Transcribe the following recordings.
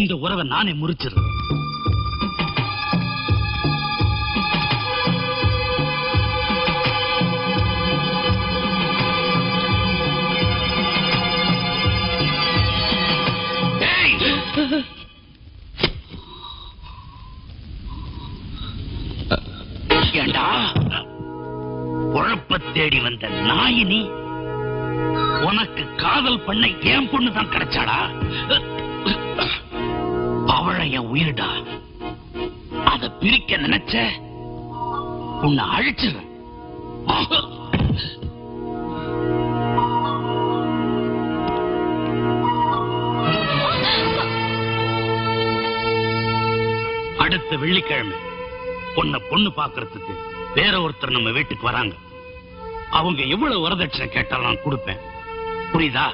இந்த உறவை நானே முறிச்சிடுறேன் ஏண்டா குழப்ப தேடி வந்த நாயினி உனக்கு காதல் பண்ண என் பொண்ணு தான் கிடைச்சாடா அவளை என் உயிர்டா அத பிரிக்க நினைச்ச உன்னை அழிச்சிடுறேன் அடுத்த வெள்ளிக்கிழமை பொண்ண பொண்ணு பாக்குறதுக்கு வேற ஒருத்தர் நம்ம வீட்டுக்கு வராங்க அவங்க எவ்வளவு வரதட்சணை கேட்டாலும் நான் கொடுப்பேன் புரியுதா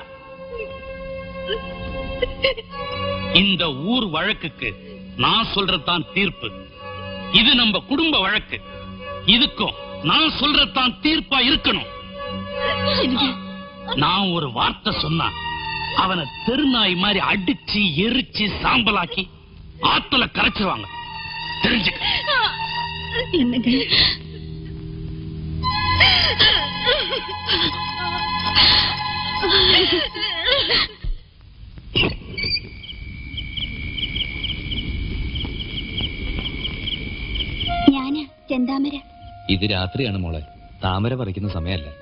இந்த ஊர் வழக்குக்கு நான் சொல்றதுதான் தீர்ப்பு இது நம்ம குடும்ப வழக்கு இதுக்கும் நான் சொல்றதுதான் தீர்ப்பா இருக்கணும் நான் ஒரு வார்த்தை சொன்னா அவனை தெருநாய் மாதிரி அடிச்சு எரிச்சு சாம்பலாக்கி ஆத்துல கரைச்சிருவாங்க தெரிஞ்சுக்க என்னங்க ഞാന് ചെന്താമര ഇത് രാത്രിയാണ് മോളെ താമര പറിക്കുന്ന സമയമല്ല